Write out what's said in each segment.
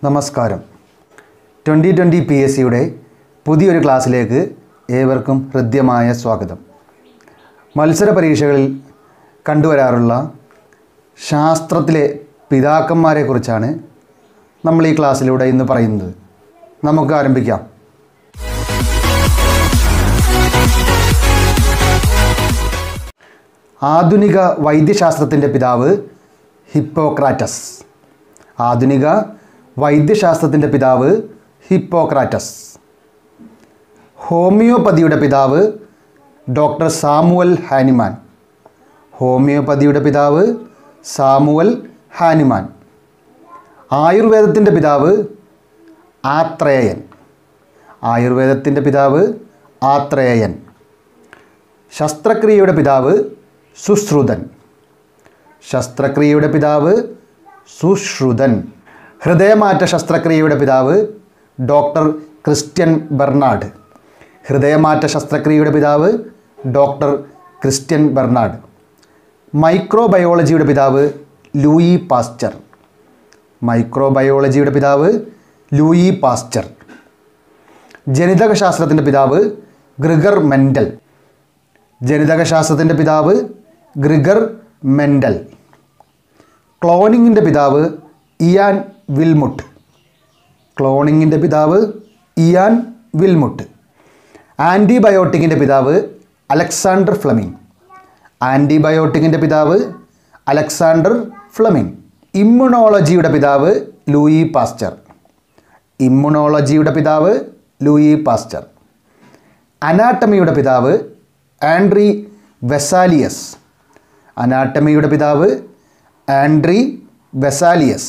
നമസ്കാരം twenty twenty P S സിയുടെ പുതിയൊരു ക്ലാസ്സിലേക്ക് ഏവർക്കും ഹൃദ്യമായ സ്വാഗതം മത്സര പരീക്ഷകളിൽ കണ്ടുവരാറുള്ള ശാസ്ത്രത്തിലെ പിതാക്കന്മാരെക്കുറിച്ചാണ് നമ്മൾ ഈ ക്ലാസ്സിലൂടെ ഇന്ന് പറയുന്നത് നമുക്ക് ആരംഭിക്കാം ആധുനിക വൈദ്യശാസ്ത്രത്തിൻ്റെ പിതാവ് ഹിപ്പോക്രാറ്റസ് ആധുനിക വൈദ്യശാസ്ത്രത്തിൻ്റെ പിതാവ് ഹിപ്പോക്രാറ്റസ് ഹോമിയോപ്പതിയുടെ പിതാവ് ഡോക്ടർ സാമുവൽ ഹാനിമാൻ ഹോമിയോപ്പതിയുടെ പിതാവ് സാമുവൽ ഹാനിമാൻ ആയുർവേദത്തിൻ്റെ പിതാവ് ആത്രേയൻ ആയുർവേദത്തിൻ്റെ പിതാവ് ആത്രേയൻ ശസ്ത്രക്രിയയുടെ പിതാവ് സുശ്രുതൻ ശസ്ത്രക്രിയയുടെ പിതാവ് സുശ്രുതൻ ഹൃദയമാറ്റ ശസ്ത്രക്രിയയുടെ പിതാവ് ഡോക്ടർ ക്രിസ്ത്യൻ ബെർണാഡ് ഹൃദയമാറ്റ ശസ്ത്രക്രിയയുടെ പിതാവ് ഡോക്ടർ ക്രിസ്ത്യൻ ബെർണാഡ് മൈക്രോബയോളജിയുടെ പിതാവ് ലൂയി പാസ്ചർ മൈക്രോബയോളജിയുടെ പിതാവ് ലൂയി പാസ്ചർ ജനിതകശാസ്ത്രത്തിൻ്റെ പിതാവ് ഗ്രിഗർ മെൻഡൽ ജനിതകശാസ്ത്രത്തിൻ്റെ പിതാവ് ഗ്രിഗർ മെൻഡൽ ക്ലോണിങ്ങിൻ്റെ പിതാവ് ഇയാൻ വിൽമുട്ട് ക്ലോണിങ്ങിൻ്റെ പിതാവ് ഇയാൻ വിൽമുട്ട് ആൻറ്റിബയോട്ടിക്കിൻ്റെ പിതാവ് അലക്സാണ്ടർ ഫ്ലമിംഗ് ആൻറ്റിബയോട്ടിക്കിൻ്റെ പിതാവ് അലക്സാണ്ടർ ഫ്ലമിംഗ് ഇമ്മ്യൂണോളജിയുടെ പിതാവ് ലൂയി പാസ്ചർ ഇമ്മ്യൂണോളജിയുടെ പിതാവ് ലൂയി പാസ്ചർ അനാട്ടമിയുടെ പിതാവ് ആൻഡ്രി വെസാലിയസ് അനാട്ടമിയുടെ പിതാവ് ആൻഡ്രി വെസാലിയസ്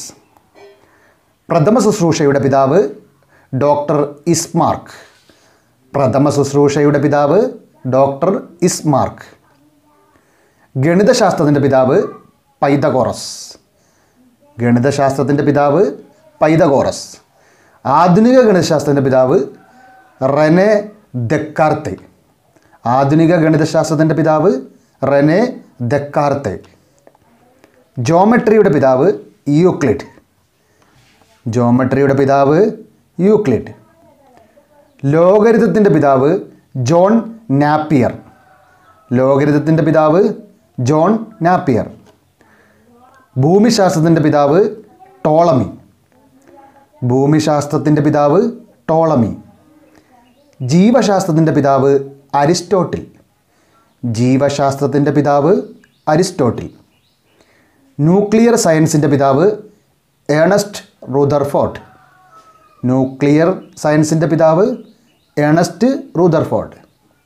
പ്രഥമ ശുശ്രൂഷയുടെ പിതാവ് ഡോക്ടർ ഇസ്മാർക്ക് പ്രഥമ ശുശ്രൂഷയുടെ പിതാവ് ഡോക്ടർ ഇസ്മാർക്ക് ഗണിതശാസ്ത്രത്തിൻ്റെ പിതാവ് പൈതകോറസ് ഗണിതശാസ്ത്രത്തിൻ്റെ പിതാവ് പൈതകോറസ് ആധുനിക ഗണിതശാസ്ത്രത്തിൻ്റെ പിതാവ് റെനെ ദെക്കാർത്തെ ആധുനിക ഗണിതശാസ്ത്രത്തിൻ്റെ പിതാവ് റെനെ ദെക്കാർത്തെ ജോമെട്രിയുടെ പിതാവ് യൂക്ലിഡ് ജോമെട്രിയുടെ പിതാവ് യൂക്ലിഡ് ലോകരിതത്തിൻ്റെ പിതാവ് ജോൺ നാപ്പിയർ ലോകരിതത്തിൻ്റെ പിതാവ് ജോൺ നാപ്പിയർ ഭൂമിശാസ്ത്രത്തിൻ്റെ പിതാവ് ടോളമി ഭൂമിശാസ്ത്രത്തിൻ്റെ പിതാവ് ടോളമി ജീവശാസ്ത്രത്തിൻ്റെ പിതാവ് അരിസ്റ്റോട്ടിൽ ജീവശാസ്ത്രത്തിൻ്റെ പിതാവ് അരിസ്റ്റോട്ടിൽ ന്യൂക്ലിയർ സയൻസിൻ്റെ പിതാവ് ഏണസ്റ്റ് റൂദർഫോർഡ് ന്യൂക്ലിയർ സയൻസിൻ്റെ പിതാവ് ഏണസ്റ്റ് റൂദർഫോർഡ്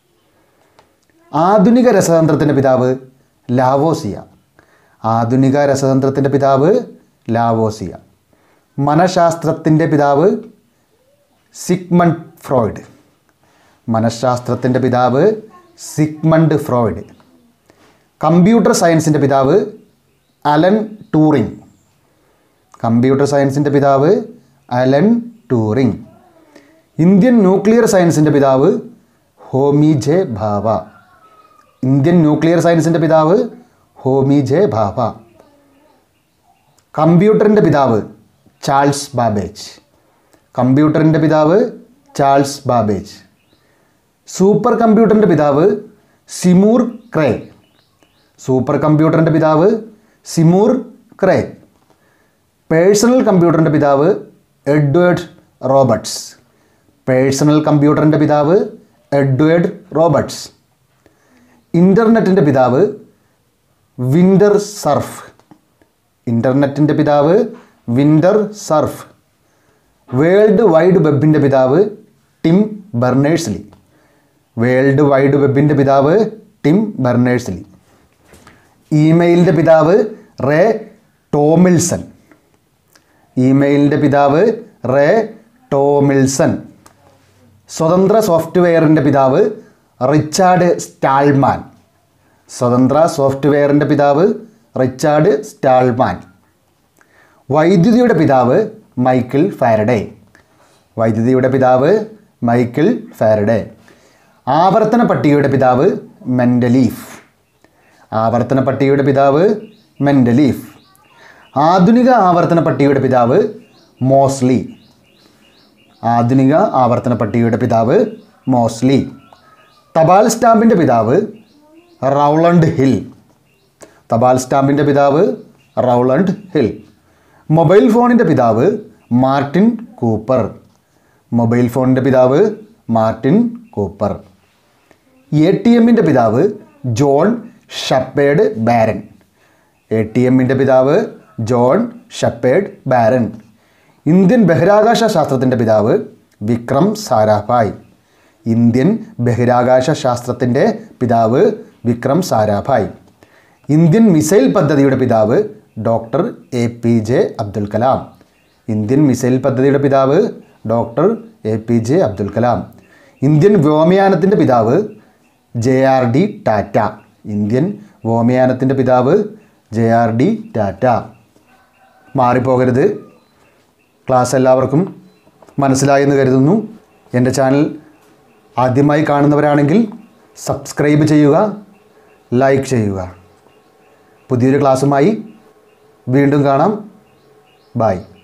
ആധുനിക രസതന്ത്രത്തിൻ്റെ പിതാവ് ലാവോസിയ ആധുനിക രസതന്ത്രത്തിൻ്റെ പിതാവ് ലാവോസിയ മനഃശാസ്ത്രത്തിൻ്റെ പിതാവ് സിഗ്മണ്ട് ഫ്രോയിഡ് മനഃശാസ്ത്രത്തിൻ്റെ പിതാവ് സിഗ്മണ്ട് ഫ്രോയിഡ് കമ്പ്യൂട്ടർ സയൻസിൻ്റെ പിതാവ് അലൻ ടൂറിങ് കമ്പ്യൂട്ടർ സയൻസിൻ്റെ പിതാവ് അലൻ ടൂറിങ് ഇന്ത്യൻ ന്യൂക്ലിയർ സയൻസിൻ്റെ പിതാവ് Homi J Bhabha Indian nuclear സയൻസിൻ്റെ പിതാവ് ഹോമി ജെ ഭാവ കമ്പ്യൂട്ടറിൻ്റെ പിതാവ് ചാൾസ് ബാബേജ് കമ്പ്യൂട്ടറിൻ്റെ പിതാവ് ചാൾസ് ബാബേജ് സൂപ്പർ കമ്പ്യൂട്ടറിൻ്റെ പിതാവ് സിമൂർ ക്രേ സൂപ്പർ കമ്പ്യൂട്ടറിൻ്റെ പിതാവ് സിമൂർ ക്രേ പേഴ്സണൽ കമ്പ്യൂട്ടറിൻ്റെ പിതാവ് എഡ്വേർഡ് റോബർട്ട്സ് പേഴ്സണൽ കമ്പ്യൂട്ടറിൻ്റെ പിതാവ് എഡ്വേർഡ് റോബർട്ട്സ് ഇൻ്റർനെറ്റിൻ്റെ പിതാവ് വിൻഡർ സർഫ് ഇൻ്റർനെറ്റിൻ്റെ പിതാവ് വിൻഡർ സർഫ് വേൾഡ് വൈഡ് വെബിൻ്റെ പിതാവ് ടിം ബെർണേഴ്സ്ലി വേൾഡ് വൈഡ് വെബിൻ്റെ പിതാവ് ടിം ബെർണേഴ്സ്ലി ഇമെയിലിൻ്റെ പിതാവ് റേ ടോമിൽസൺ ഇമെയിലിൻ്റെ പിതാവ് റേ ടോമിൽസൺ സ്വതന്ത്ര സോഫ്റ്റ്വെയറിൻ്റെ പിതാവ് റിച്ചാർഡ് സ്റ്റാൾമാൻ സ്വതന്ത്ര സോഫ്റ്റ്വെയറിൻ്റെ പിതാവ് റിച്ചാർഡ് സ്റ്റാൾമാൻ വൈദ്യുതിയുടെ പിതാവ് മൈക്കിൾ ഫാരഡേ വൈദ്യുതിയുടെ പിതാവ് മൈക്കിൾ ഫാരഡേ ആവർത്തന പട്ടികയുടെ പിതാവ് മെൻഡലീഫ് ആവർത്തന പട്ടികയുടെ പിതാവ് മെൻഡലീഫ് ആധുനിക ആവർത്തന പട്ടികയുടെ പിതാവ് മോസ്ലി ആധുനിക ആവർത്തന പട്ടികയുടെ പിതാവ് മോസ്ലി തപാൽ സ്റ്റാമ്പിൻ്റെ പിതാവ് റൗളണ്ട് ഹിൽ തപാൽ സ്റ്റാമ്പിൻ്റെ പിതാവ് റൗളണ്ട് ഹിൽ മൊബൈൽ ഫോണിൻ്റെ പിതാവ് മാർട്ടിൻ കൂപ്പർ മൊബൈൽ ഫോണിൻ്റെ പിതാവ് മാർട്ടിൻ കൂപ്പർ എ ടി എമ്മിൻ്റെ പിതാവ് John Shepherd Barron A T എമ്മിൻ്റെ പിതാവ് ജോൺ ഷപ്പേഡ് ബാരൻ ഇന്ത്യൻ ബഹിരാകാശ ശാസ്ത്രത്തിൻ്റെ പിതാവ് വിക്രം സാരാഭായ് ഇന്ത്യൻ ബഹിരാകാശ ശാസ്ത്രത്തിൻ്റെ പിതാവ് വിക്രം സാരാഭായ് ഇന്ത്യൻ മിസൈൽ പദ്ധതിയുടെ പിതാവ് doctor A P J Abdul Kalam Indian missile പദ്ധതിയുടെ പിതാവ് doctor A P J Abdul Kalam Indian വ്യോമയാനത്തിൻ്റെ പിതാവ് J R D Tata Indian വ്യോമയാനത്തിൻ്റെ പിതാവ് ജെ ആർ ഡി ടാറ്റ മാറിപ്പോകരുത് ക്ലാസ് എല്ലാവർക്കും മനസ്സിലായെന്ന് കരുതുന്നു എൻ്റെ ചാനൽ ആദ്യമായി കാണുന്നവരാണെങ്കിൽ സബ്സ്ക്രൈബ് ചെയ്യുക ലൈക്ക് ചെയ്യുക പുതിയൊരു ക്ലാസ്സുമായി വീണ്ടും കാണാം ബായ്